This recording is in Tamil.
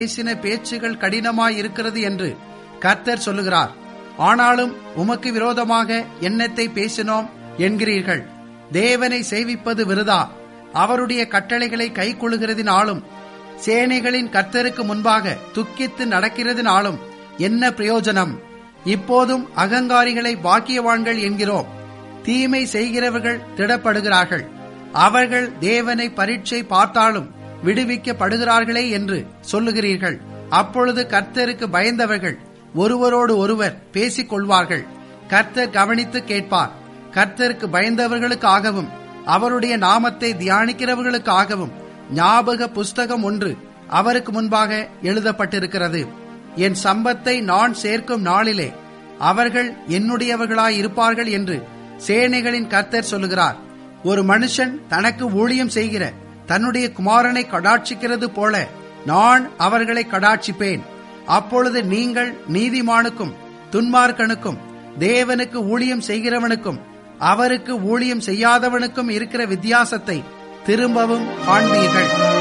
பேசின பேச்சுகள் கடினமாய் இருக்கிறது என்று கர்த்தர் சொல்லுகிறார் ஆனாலும் உமக்கு விரோதமாக எண்ணத்தை பேசினோம் என்கிறீர்கள் தேவனை சேவிப்பது விருதா அவருடைய கட்டளைகளை கைக்கொள்கிறதினாலும் சேனைகளின் கர்த்தருக்கு முன்பாக துக்கித்து நடக்கிறதினாலும் என்ன பிரயோஜனம் இப்போதும் அகங்காரிகளை பாக்கியவான்கள் என்கிறோம் தீமை செய்கிறவர்கள் திடப்படுகிறார்கள் அவர்கள் தேவனை பரீட்சை பார்த்தாலும் விடுவிக்கப்படுகிறார்களே என்று சொல்லுகிறீர்கள் அப்பொழுது கர்த்தருக்கு பயந்தவர்கள் ஒருவரோடு ஒருவர் பேசிக் கொள்வார்கள் கர்த்தர் கவனித்து கேட்பார் கர்த்தருக்கு பயந்தவர்களுக்காகவும் அவருடைய நாமத்தை தியானிக்கிறவர்களுக்காகவும் ஞாபக புஸ்தகம் ஒன்று அவருக்கு முன்பாக எழுதப்பட்டிருக்கிறது என் சம்பத்தை நான் சேர்க்கும் நாளிலே அவர்கள் என்னுடையவர்களாய் இருப்பார்கள் என்று சேனைகளின் கர்த்தர் சொல்லுகிறார் ஒரு மனுஷன் தனக்கு ஊழியம் செய்கிற தன்னுடைய குமாரனை கடாட்சிக்கிறது போல நான் அவர்களை கடாட்சிப்பேன் அப்பொழுது நீங்கள் நீதிமானுக்கும் துன்மார்க்கனுக்கும் தேவனுக்கு ஊழியம் செய்கிறவனுக்கும் அவருக்கு ஊழியம் செய்யாதவனுக்கும் இருக்கிற வித்தியாசத்தை திரும்பவும் காண்பீர்கள்